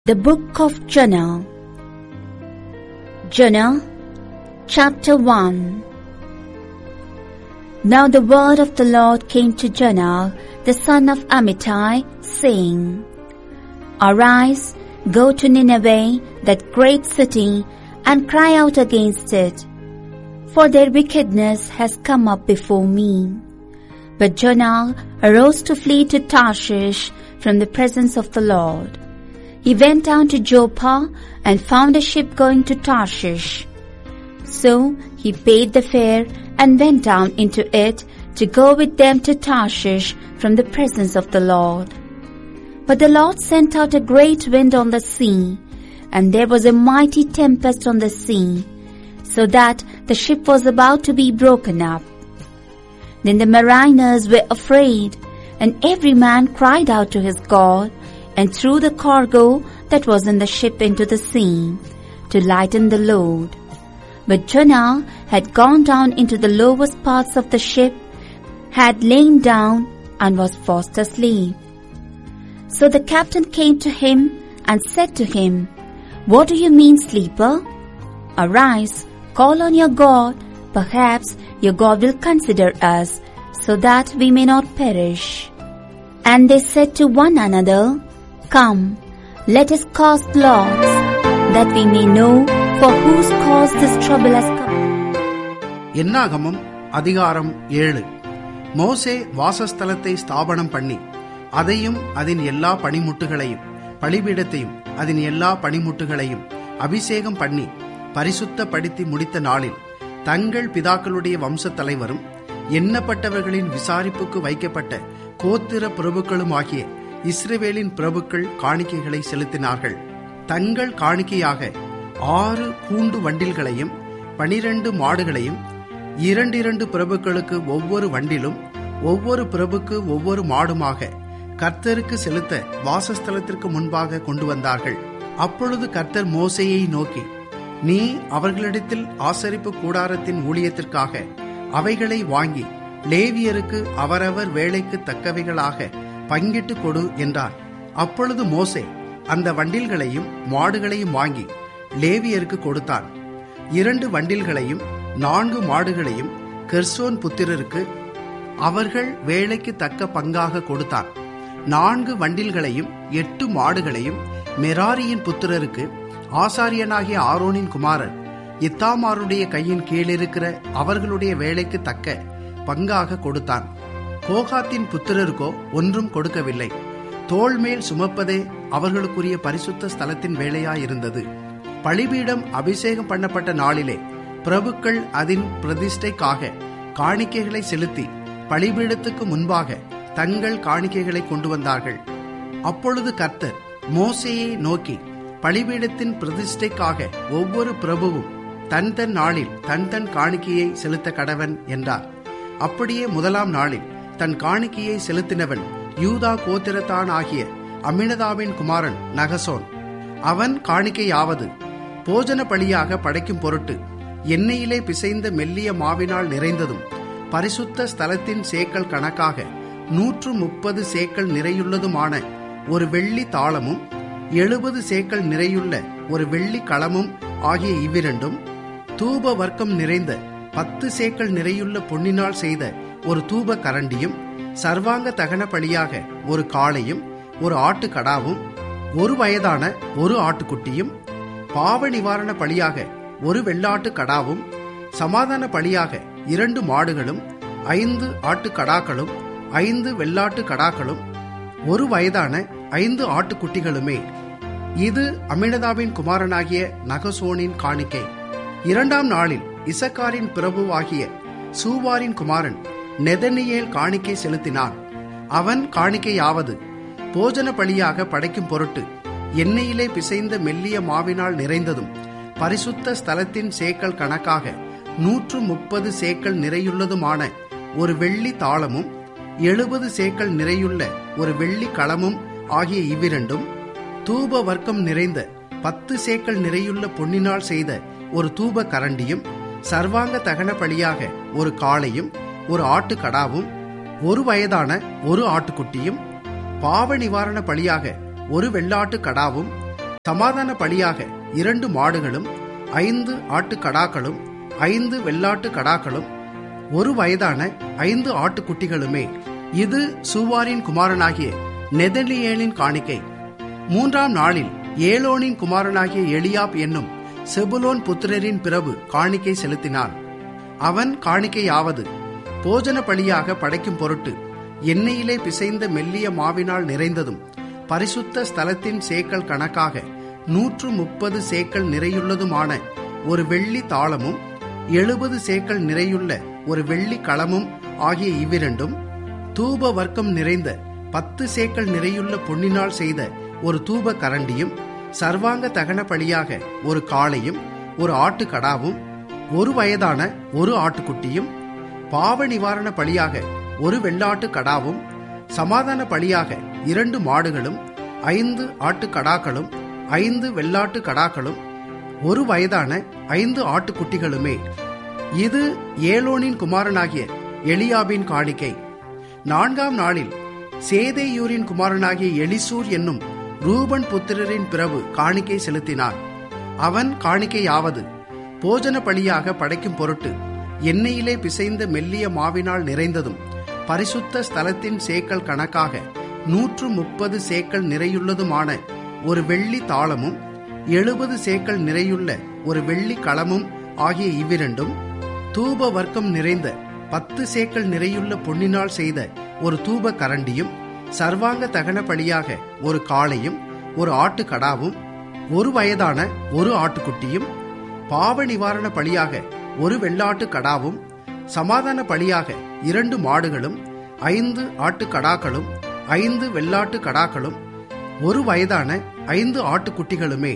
The Book of Jonah Jonah Chapter 1 Now the word of the Lord came to Jonah, the son of Amittai, saying, Arise, go to Nineveh, that great city, and cry out against it, for their wickedness has come up before me. But Jonah arose to flee to Tarshish from the presence of the Lord. He went down to Joppa and found a ship going to Tarshish. So he paid the fare and went down into it to go with them to Tarshish from the presence of the Lord. But the Lord sent out a great wind on the sea, and there was a mighty tempest on the sea, so that the ship was about to be broken up. Then the mariners were afraid, and every man cried out to his God, and threw the cargo that was in the ship into the sea, to lighten the load. But Jonah had gone down into the lowest parts of the ship, had lain down, and was fast asleep. So the captain came to him and said to him, What do you mean, sleeper? Arise, call on your God, perhaps your God will consider us, so that we may not perish. And they said to one another, Come, let us cast lots, that we may know for whose cause this trouble has come. என்னாகமம் அதிகாரம் ஏழு மோசே வாசஸ்தலத்தை ஸ்தாபனம் பண்ணி அதையும் அதன் எல்லா பணிமுட்டுகளையும் பலிபீடத்தையும் அதன் எல்லா பணிமுட்டுகளையும் அபிஷேகம் பண்ணி பரிசுத்தப்படுத்தி முடித்த நாளில் தங்கள் பிதாக்களுடைய வம்சத் தலைவரும் எண்ணப்பட்டவர்களின் விசாரிப்புக்கு வைக்கப்பட்ட கோத்திர பிரபுக்களுமாகிய இஸ்ரவேலின் பிரபுக்கள் காணிக்கைகளை செலுத்தினார்கள் தங்கள் காணிக்கையாக ஆறு கூண்டு வண்டில்களையும் பனிரெண்டு மாடுகளையும் இரண்டிரண்டு பிரபுக்களுக்கு ஒவ்வொரு வண்டிலும் ஒவ்வொரு பிரபுக்கு ஒவ்வொரு மாடுமாக கர்த்தருக்கு செலுத்த வாசஸ்தலத்திற்கு முன்பாக கொண்டு வந்தார்கள் அப்பொழுது கர்த்தர் மோசையை நோக்கி நீ அவர்களிடத்தில் ஆசரிப்பு கூடாரத்தின் ஊழியத்திற்காக அவைகளை வாங்கி லேவியருக்கு அவரவர் வேலைக்கு தக்கவைகளாக பங்கிட்டு கொடு என்றார் அப்பொழுது மோசே அந்த வண்டில்களையும் மாடுகளையும் வாங்கி லேவியருக்கு கொடுத்தான் இரண்டு வண்டில்களையும் நான்கு மாடுகளையும் கெர்சோன் புத்திரருக்கு அவர்கள் வேலைக்கு தக்க பங்காக கொடுத்தான் நான்கு வண்டில்களையும் எட்டு மாடுகளையும் மெராரியின் புத்திரருக்கு ஆசாரியனாகிய ஆரோனின் குமாரன் இத்தாமாருடைய கையின் கீழிருக்கிற அவர்களுடைய வேலைக்கு தக்க பங்காக கொடுத்தான் கோகாத்தின் புத்திரருக்கோ ஒன்றும் கொடுக்கவில்லை தோள் மேல் சுமப்பதே அவர்களுக்குரிய பரிசுத்த ஸ்தலத்தின் வேலையாயிருந்தது பழிபீடம் அபிஷேகம் பண்ணப்பட்ட நாளிலே பிரபுக்கள் அதன் பிரதிஷ்டைக்காக காணிக்கைகளை செலுத்தி பழிபீடத்துக்கு முன்பாக தங்கள் காணிக்கைகளை கொண்டு வந்தார்கள் அப்பொழுது கர்த்தர் மோசையை நோக்கி பழிபீடத்தின் பிரதிஷ்டைக்காக ஒவ்வொரு பிரபுவும் தன் தன் நாளில் தன் தன் காணிக்கையை செலுத்த கடவன் என்றார் அப்படியே முதலாம் நாளில் தன் காணிக்கையை செலுத்தினவன் யூதா கோத்திரத்தான் ஆகிய அமினதாவின் குமாரன் நகசோன் அவன் காணிக்கையாவது போஜன பலியாக படைக்கும் பொருட்டு எண்ணெயிலே பிசைந்த மெல்லிய மாவினால் நிறைந்ததும் பரிசுத்த ஸ்தலத்தின் சேக்கல் கணக்காக நூற்று முப்பது சேக்கல் நிறையுள்ளதுமான ஒரு வெள்ளி தாளமும் எழுபது சேக்கல் நிறையுள்ள ஒரு வெள்ளி களமும் ஆகிய இவ்விரண்டும் தூப வர்க்கம் நிறைந்த பத்து சேக்கல் நிறையுள்ள பொன்னினால் செய்த ஒரு தூப கரண்டியும் சர்வாங்க தகன பலியாக ஒரு காளையும் ஒரு ஆட்டுக்கடாவும் ஒரு வயதான ஒரு ஆட்டுக்குட்டியும் பாவ நிவாரண பலியாக ஒரு வெள்ளாட்டு கடாவும் சமாதான பலியாக இரண்டு மாடுகளும் ஐந்து ஆட்டுக்கடாக்களும் ஐந்து வெள்ளாட்டு கடாக்களும் ஒரு வயதான ஐந்து ஆட்டுக்குட்டிகளுமே இது அமினதாவின் குமாரனாகிய நகசோனின் காணிக்கை இரண்டாம் நாளில் இசக்காரின் பிரபுவாகிய சூவாரின் குமாரன் நெதனியேல் காணிக்கை செலுத்தினான் அவன் காணிக்கையாவது போஜன பலியாக படைக்கும் பொருட்டு எண்ணெயிலே பிசைந்த மெல்லிய மாவினால் நிறைந்ததும் பரிசுத்த ஸ்தலத்தின் சேக்கல் கணக்காக நூற்று முப்பது சேக்கல் நிறையுள்ளதுமான ஒரு வெள்ளி தாளமும் எழுபது சேக்கல் நிறையுள்ள ஒரு வெள்ளி களமும் ஆகிய இவ்விரண்டும் தூப வர்க்கம் நிறைந்த பத்து சேக்கல் நிறையுள்ள பொன்னினால் செய்த ஒரு தூப கரண்டியும் சர்வாங்க தகன பலியாக ஒரு காளையும் ஒரு ஆட்டுக்கடாவும் ஒரு வயதான ஒரு ஆட்டுக்குட்டியும் பாவ நிவாரண பலியாக ஒரு வெள்ளாட்டு கடாவும் சமாதான பலியாக இரண்டு மாடுகளும் ஐந்து ஆட்டுக்கடாக்களும் ஐந்து வெள்ளாட்டு கடாக்களும் ஒரு வயதான ஐந்து ஆட்டுக்குட்டிகளுமே இது சூவாரின் குமாரனாகிய நெதலியேலின் காணிக்கை மூன்றாம் நாளில் ஏலோனின் குமாரனாகிய எலியாப் என்னும் செபுலோன் புத்திரரின் பிறவு காணிக்கை செலுத்தினான் அவன் காணிக்கையாவது போஜன பலியாக படைக்கும் பொருட்டு எண்ணெயிலே பிசைந்த மெல்லிய மாவினால் நிறைந்ததும் பரிசுத்த ஸ்தலத்தின் சேக்கல் கணக்காக நூற்று முப்பது சேக்கல் நிறையுள்ளதுமான ஒரு வெள்ளி தாளமும் எழுபது சேக்கல் நிறையுள்ள ஒரு வெள்ளி களமும் ஆகிய இவ்விரண்டும் தூப வர்க்கம் நிறைந்த பத்து சேக்கல் நிறையுள்ள பொன்னினால் செய்த ஒரு தூப கரண்டியும் சர்வாங்க தகன பலியாக ஒரு காளையும் ஒரு ஆட்டுக்கடாவும் ஒரு வயதான ஒரு ஆட்டுக்குட்டியும் பாவ நிவாரண பலியாக ஒரு வெள்ளாட்டு கடாவும் சமாதான பலியாக இரண்டு மாடுகளும் ஐந்து ஆட்டுக்கடாக்களும் ஐந்து வெள்ளாட்டு கடாக்களும் ஒரு வயதான ஐந்து ஆட்டுக்குட்டிகளுமே இது ஏலோனின் குமாரனாகிய எலியாபின் காணிக்கை நான்காம் நாளில் சேதேயூரின் குமாரனாகிய எலிசூர் என்னும் ரூபன் புத்திரரின் பிறவு காணிக்கை செலுத்தினான் அவன் காணிக்கையாவது போஜன பலியாக படைக்கும் பொருட்டு எண்ணெயிலே பிசைந்த மெல்லிய மாவினால் நிறைந்ததும் பரிசுத்த ஸ்தலத்தின் சேக்கல் கணக்காக நூற்று முப்பது சேக்கல் நிறையுள்ளதுமான ஒரு வெள்ளி தாளமும் எழுபது சேக்கல் நிறையுள்ள ஒரு வெள்ளி களமும் ஆகிய இவ்விரண்டும் தூப வர்க்கம் நிறைந்த பத்து சேக்கல் நிறையுள்ள பொன்னினால் செய்த ஒரு தூப கரண்டியும் சர்வாங்க தகன பலியாக ஒரு காளையும் ஒரு ஆட்டுக்கடாவும் ஒரு வயதான ஒரு ஆட்டுக்குட்டியும் பாவ நிவாரண பலியாக ஒரு வெள்ளாட்டு கடாவும் சமாதான பலியாக இரண்டு மாடுகளும் ஐந்து ஆட்டுக்கடாக்களும் ஐந்து வெள்ளாட்டு கடாக்களும் ஒரு வயதான ஐந்து ஆட்டுக்குட்டிகளுமே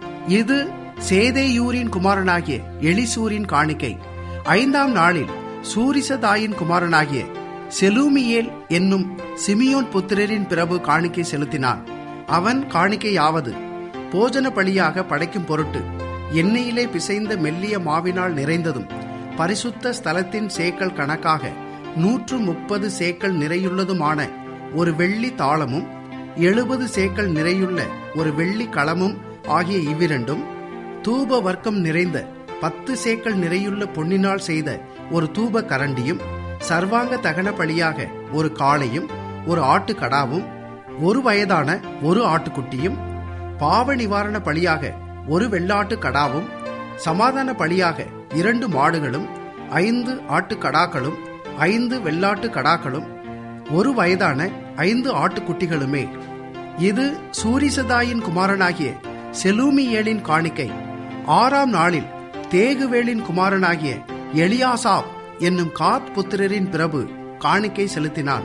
இது சேதேயூரின் குமாரனாகிய எலிசூரின் காணிக்கை ஐந்தாம் நாளில் சூரிசதாயின் குமாரனாகிய செலூமியேல் என்னும் சிமியோன் புத்திரரின் பிரபு காணிக்கை செலுத்தினான் அவன் காணிக்கையாவது போஜன பலியாக படைக்கும் பொருட்டு எண்ணெயிலே பிசைந்த மெல்லிய மாவினால் நிறைந்ததும் பரிசுத்த ஸ்தலத்தின் சேக்கல் கணக்காக நூற்று முப்பது சேக்கல் நிறையுள்ளதுமான ஒரு வெள்ளி தாளமும் எழுபது சேக்கல் நிறையுள்ள ஒரு வெள்ளி களமும் ஆகிய இவ்விரண்டும் தூப வர்க்கம் நிறைந்த பத்து சேக்கல் நிறையுள்ள பொன்னினால் செய்த ஒரு தூப கரண்டியும் சர்வாங்க தகன பலியாக ஒரு காளையும் ஒரு ஆட்டுக்கடாவும் ஒரு வயதான ஒரு ஆட்டுக்குட்டியும் பாவ நிவாரண பலியாக ஒரு வெள்ளாட்டு கடாவும் சமாதான பலியாக இரண்டு மாடுகளும் ஐந்து ஆட்டுக்கடாக்களும் ஐந்து வெள்ளாட்டு கடாக்களும் ஒரு வயதான ஐந்து ஆட்டுக்குட்டிகளுமே இது சூரிசதாயின் குமாரனாகிய செலூமியேலின் காணிக்கை ஆறாம் நாளில் தேகுவேலின் குமாரனாகிய எலியாசாப் என்னும் காத் புத்திரரின் பிரபு காணிக்கை செலுத்தினான்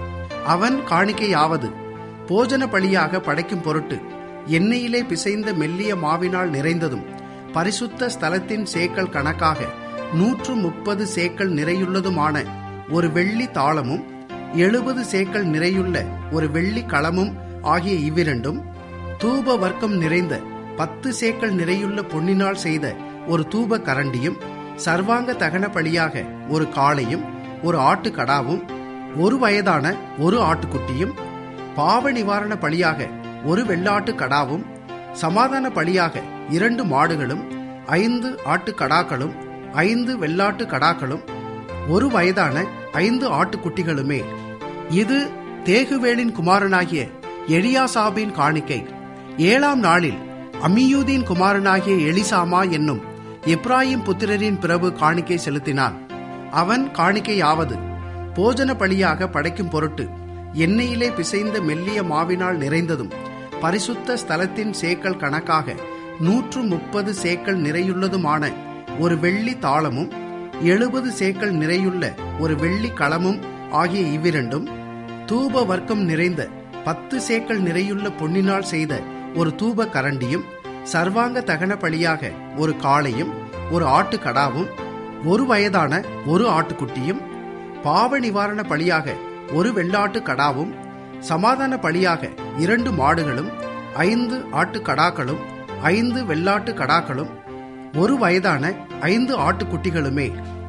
அவன் காணிக்கையாவது போஜன பலியாக படைக்கும் பொருட்டு எண்ணெயிலே பிசைந்த மெல்லிய மாவினால் நிறைந்ததும் பரிசுத்த ஸ்தலத்தின் சேக்கல் கணக்காக நூற்று முப்பது சேக்கல் நிறையுள்ளதுமான ஒரு வெள்ளி தாளமும் எழுபது சேக்கல் நிறையுள்ள ஒரு வெள்ளி களமும் ஆகிய இவ்விரண்டும் தூப வர்க்கம் நிறைந்த பத்து சேக்கல் நிறையுள்ள பொன்னினால் செய்த ஒரு தூப கரண்டியும் சர்வாங்க தகன பலியாக ஒரு காளையும் ஒரு ஆட்டுக்கடாவும் ஒரு வயதான ஒரு ஆட்டுக்குட்டியும் பாவ நிவாரண பலியாக ஒரு வெள்ளாட்டு கடாவும் சமாதான பலியாக இரண்டு மாடுகளும் ஐந்து ஆட்டுக்கடாக்களும் ஐந்து வெள்ளாட்டு கடாக்களும் ஒரு வயதான ஐந்து ஆட்டுக்குட்டிகளுமே இது தேகுவேலின் குமாரனாகிய எலியாசாபின் காணிக்கை ஏழாம் நாளில் அமியூதின் குமாரனாகிய எலிசாமா என்னும் எப்ராஹிம் புத்திரரின் பிரபு காணிக்கை செலுத்தினான் அவன் காணிக்கையாவது போஜன பலியாக படைக்கும் பொருட்டு எண்ணெயிலே பிசைந்த மெல்லிய மாவினால் நிறைந்ததும் பரிசுத்த ஸ்தலத்தின் சேக்கல் கணக்காக நூற்று முப்பது சேக்கல் நிறையுள்ளதுமான ஒரு வெள்ளி தாளமும் எழுபது சேக்கல் நிறையுள்ள ஒரு வெள்ளி களமும் ஆகிய இவ்விரண்டும் தூப வர்க்கம் நிறைந்த பத்து சேக்கல் நிறையுள்ள பொன்னினால் செய்த ஒரு தூப கரண்டியும் சர்வாங்க தகன பலியாக ஒரு காளையும் ஒரு ஆட்டுக்கடாவும் ஒரு வயதான ஒரு ஆட்டுக்குட்டியும் பாவ நிவாரண பலியாக ஒரு வெள்ளாட்டு கடாவும் சமாதான பலியாக இரண்டு மாடுகளும் ஐந்து ஆட்டுக்கடாக்களும் ஐந்து வெள்ளாட்டு கடாக்களும் ஒரு வயதான ஐந்து ஆட்டுக்குட்டிகளுமே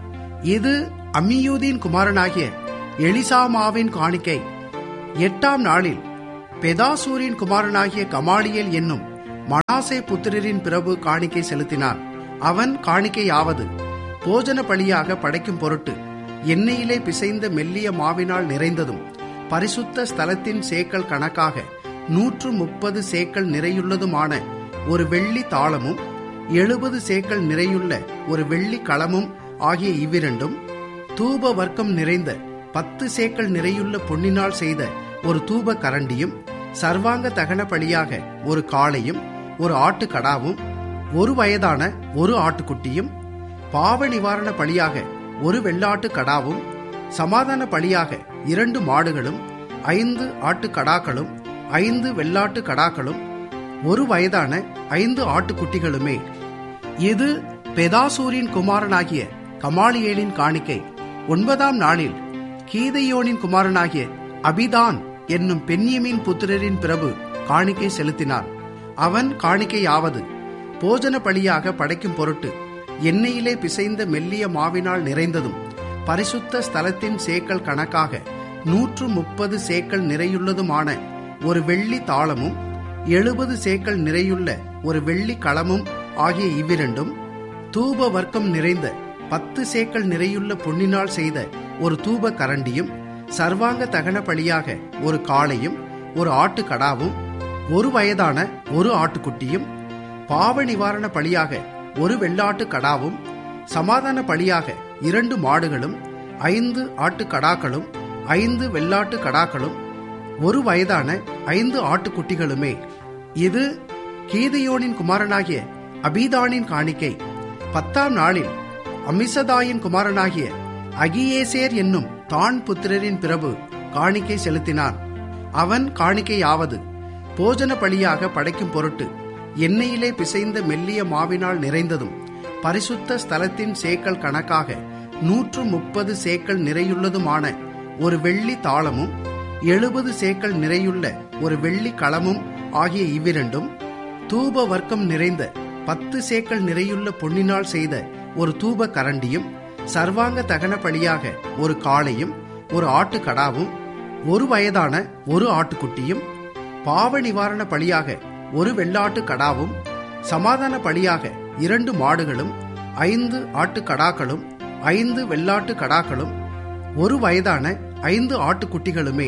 இது அம்மியூதின் குமாரனாகிய எலிசாமாவின் காணிக்கை எட்டாம் நாளில் பெதாசூரின் குமாரனாகிய கமாலியல் என்னும் மனாசே புத்திரரின் பிரபு காணிக்கை செலுத்தினான் அவன் காணிக்கையாவது போஜன பலியாக படைக்கும் பொருட்டு எண்ணெயிலே பிசைந்த மெல்லிய மாவினால் நிறைந்ததும் பரிசுத்த ஸ்தலத்தின் சேக்கல் கணக்காக நூற்று முப்பது சேக்கல் நிறையுள்ளதுமான ஒரு வெள்ளி தாளமும் எழுபது சேக்கல் நிறையுள்ள ஒரு வெள்ளி களமும் ஆகிய இவ்விரண்டும் தூப வர்க்கம் நிறைந்த பத்து சேக்கல் நிறையுள்ள பொன்னினால் செய்த ஒரு தூப கரண்டியும் சர்வாங்க தகன பலியாக ஒரு காளையும் ஒரு ஆட்டுக்கடாவும் ஒரு வயதான ஒரு ஆட்டுக்குட்டியும் பாவ நிவாரண பலியாக ஒரு வெள்ளாட்டு கடாவும் சமாதான பலியாக இரண்டு மாடுகளும் ஐந்து ஆட்டுக்கடாக்களும் ஐந்து வெள்ளாட்டு கடாக்களும் ஒரு வயதான ஐந்து ஆட்டுக்குட்டிகளுமே இது பெதாசூரின் குமாரனாகிய கமாலியேலின் காணிக்கை ஒன்பதாம் நாளில் கீதையோனின் குமாரனாகிய அபிதான் என்னும் பென்யமின் புத்திரரின் பிரபு காணிக்கை செலுத்தினான் அவன் காணிக்கையாவது போஜன பலியாக படைக்கும் பொருட்டு எண்ணெயிலே பிசைந்த மெல்லிய மாவினால் நிறைந்ததும் பரிசுத்த ஸ்தலத்தின் சேக்கல் கணக்காக நூற்று முப்பது சேக்கல் நிறையுள்ளதுமான ஒரு வெள்ளி தாளமும் எழுபது சேக்கல் நிறையுள்ள ஒரு வெள்ளி களமும் ஆகிய இவ்விரண்டும் தூப வர்க்கம் நிறைந்த பத்து சேக்கல் நிறையுள்ள பொன்னினால் செய்த ஒரு தூப கரண்டியும் சர்வாங்க தகன பலியாக ஒரு காளையும் ஒரு ஆட்டுக்கடாவும் ஒரு வயதான ஒரு ஆட்டுக்குட்டியும் பாவ நிவாரண பலியாக ஒரு வெள்ளாட்டு கடாவும் சமாதான பலியாக இரண்டு மாடுகளும் ஐந்து ஆட்டுக்கடாக்களும் ஐந்து வெள்ளாட்டு கடாக்களும் ஒரு வயதான ஐந்து ஆட்டுக்குட்டிகளுமே இது கீதையோனின் குமாரனாகிய அபீதானின் காணிக்கை பத்தாம் நாளில் அமிசதாயின் குமாரனாகிய அகியேசேர் என்னும் தான் புத்திரரின் பிரபு காணிக்கை செலுத்தினான் அவன் காணிக்கையாவது போஜன பலியாக படைக்கும் பொருட்டு எண்ணெயிலே பிசைந்த மெல்லிய மாவினால் நிறைந்ததும் பரிசுத்த ஸ்தலத்தின் சேக்கல் கணக்காக நூற்று முப்பது சேக்கல் நிறையுள்ளதுமான ஒரு வெள்ளி தாளமும் எழுபது சேக்கல் நிறையுள்ள ஒரு வெள்ளி களமும் ஆகிய இவ்விரண்டும் தூப வர்க்கம் நிறைந்த பத்து சேக்கல் நிறையுள்ள பொன்னினால் செய்த ஒரு தூப கரண்டியும் சர்வாங்க தகன பலியாக ஒரு காளையும் ஒரு ஆட்டுக்கடாவும் ஒரு வயதான ஒரு ஆட்டுக்குட்டியும் பாவ நிவாரண பலியாக ஒரு வெள்ளாட்டு கடாவும் சமாதான பலியாக இரண்டு மாடுகளும் ஐந்து ஆட்டுக்கடாக்களும் ஐந்து வெள்ளாட்டு கடாக்களும் ஒரு வயதான ஐந்து ஆட்டுக்குட்டிகளுமே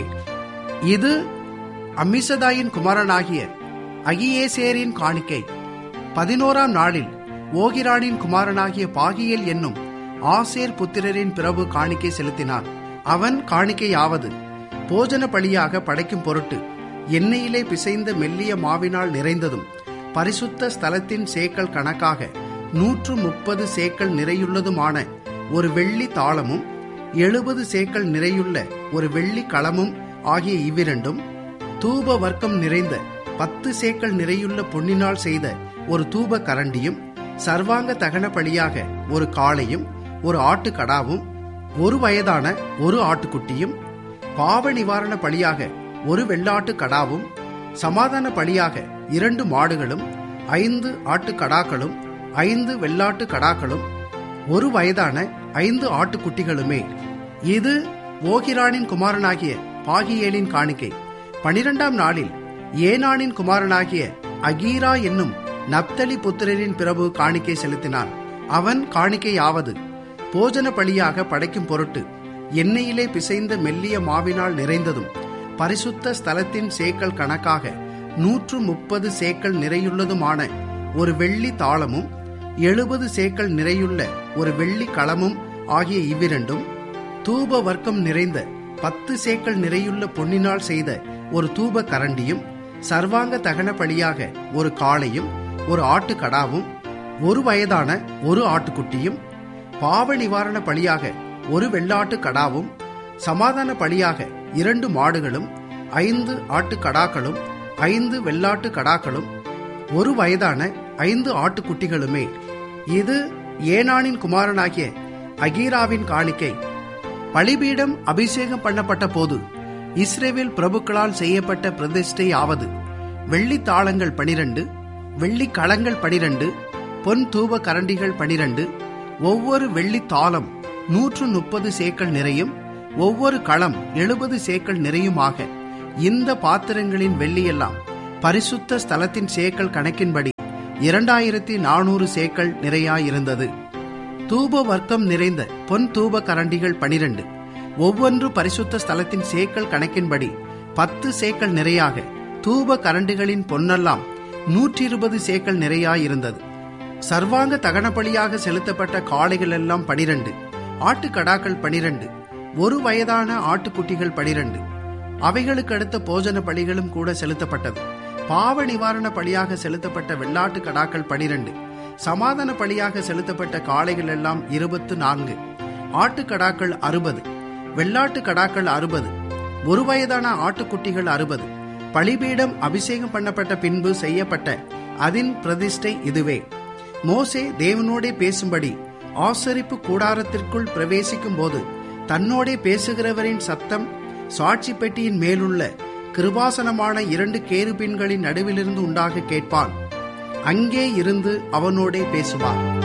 இது அம்மிசதாயின் குமாரனாகிய அகியேசேரின் காணிக்கை பதினோராம் நாளில் ஓகிரானின் குமாரனாகிய பாகியல் என்னும் ஆசேர் புத்திரரின் பிரபு காணிக்கை செலுத்தினான் அவன் காணிக்கையாவது போஜன பலியாக படைக்கும் பொருட்டு எண்ணெயிலே பிசைந்த மெல்லிய மாவினால் நிறைந்ததும் பரிசுத்த ஸ்தலத்தின் சேக்கல் கணக்காக நூற்று முப்பது சேக்கல் நிறையுள்ளதுமான ஒரு வெள்ளி தாளமும் எழுபது சேக்கல் நிறையுள்ள ஒரு வெள்ளி களமும் ஆகிய இவ்விரண்டும் தூப வர்க்கம் நிறைந்த பத்து சேக்கல் நிறையுள்ள பொன்னினால் செய்த ஒரு தூப கரண்டியும் சர்வாங்க தகன பலியாக ஒரு காளையும் ஒரு ஆட்டுக்கடாவும் ஒரு வயதான ஒரு ஆட்டுக்குட்டியும் பாவ நிவாரண பலியாக ஒரு வெள்ளாட்டு கடாவும் சமாதான பலியாக இரண்டு மாடுகளும் ஐந்து ஆட்டுக்கடாக்களும் ஐந்து வெள்ளாட்டு கடாக்களும் ஒரு வயதான ஐந்து ஆட்டுக்குட்டிகளுமே இது ஓகிரானின் குமாரனாகிய பாகியேலின் காணிக்கை பனிரெண்டாம் நாளில் ஏனானின் குமாரனாகிய அகீரா என்னும் நப்தலி புத்திரரின் பிரபு காணிக்கை செலுத்தினான் அவன் காணிக்கையாவது போஜன பலியாக படைக்கும் பொருட்டு எண்ணெயிலே பிசைந்த மெல்லிய மாவினால் நிறைந்ததும் பரிசுத்த ஸ்தலத்தின் சேக்கல் கணக்காக நூற்று முப்பது சேக்கல் நிறையுள்ளதுமான ஒரு வெள்ளி தாளமும் எழுபது சேக்கல் நிறையுள்ள ஒரு வெள்ளி களமும் ஆகிய இவ்விரண்டும் தூப வர்க்கம் நிறைந்த பத்து சேக்கல் நிறையுள்ள பொன்னினால் செய்த ஒரு தூப கரண்டியும் சர்வாங்க தகன பலியாக ஒரு காளையும் ஒரு ஆட்டுக்கடாவும் ஒரு வயதான ஒரு ஆட்டுக்குட்டியும் பாவ நிவாரண பலியாக ஒரு வெள்ளாட்டு கடாவும் சமாதான பலியாக இரண்டு மாடுகளும் ஐந்து ஆட்டுக்கடாக்களும் ஐந்து வெள்ளாட்டு கடாக்களும் ஒரு வயதான ஐந்து ஆட்டுக்குட்டிகளுமே இது ஏனானின் குமாரனாகிய அகீராவின் காணிக்கை பலிபீடம் அபிஷேகம் பண்ணப்பட்ட போது இஸ்ரேவேல் பிரபுக்களால் செய்யப்பட்ட பிரதிஷ்டை ஆவது வெள்ளி தாளங்கள் பனிரண்டு வெள்ளி களங்கள் பனிரண்டு பொன் தூப கரண்டிகள் பனிரண்டு ஒவ்வொரு வெள்ளி தாளம் நூற்று முப்பது சேக்கல் நிறையும் ஒவ்வொரு களம் எழுபது சேக்கல் நிறையுமாக இந்த பாத்திரங்களின் வெள்ளியெல்லாம் பரிசுத்த ஸ்தலத்தின் சேக்கல் கணக்கின்படி இரண்டாயிரத்தி நானூறு சேக்கல் நிறையாயிருந்தது தூப வர்க்கம் நிறைந்த பொன் தூப கரண்டிகள் பனிரெண்டு ஒவ்வொன்று பரிசுத்த ஸ்தலத்தின் சேக்கல் கணக்கின்படி பத்து சேக்கல் நிறையாக தூப கரண்டுகளின் பொன்னெல்லாம் நூற்றி இருபது சேக்கல் நிறையாயிருந்தது சர்வாங்க தகனபலியாக செலுத்தப்பட்ட காளைகள் எல்லாம் பனிரெண்டு ஆட்டுக்கடாக்கள் பனிரெண்டு ஒரு வயதான ஆட்டுக்குட்டிகள் பனிரெண்டு அவைகளுக்கு அடுத்த போஜன பலிகளும் கூட செலுத்தப்பட்டது பாவ நிவாரண பலியாக செலுத்தப்பட்ட வெள்ளாட்டு கடாக்கள் பனிரெண்டு சமாதான பலியாக செலுத்தப்பட்ட காளைகள் எல்லாம் இருபத்து நான்கு ஆட்டுக்கடாக்கள் அறுபது வெள்ளாட்டு கடாக்கள் அறுபது ஒரு வயதான ஆட்டுக்குட்டிகள் அறுபது பலிபீடம் அபிஷேகம் பண்ணப்பட்ட பின்பு செய்யப்பட்ட அதின் பிரதிஷ்டை இதுவே மோசே தேவனோடே பேசும்படி ஆசரிப்பு கூடாரத்திற்குள் பிரவேசிக்கும் போது தன்னோடே பேசுகிறவரின் சத்தம் சாட்சி பெட்டியின் மேலுள்ள கிருபாசனமான இரண்டு கேருபீன்களின் நடுவிலிருந்து உண்டாக கேட்பான் அங்கே இருந்து அவனோடே பேசுவான்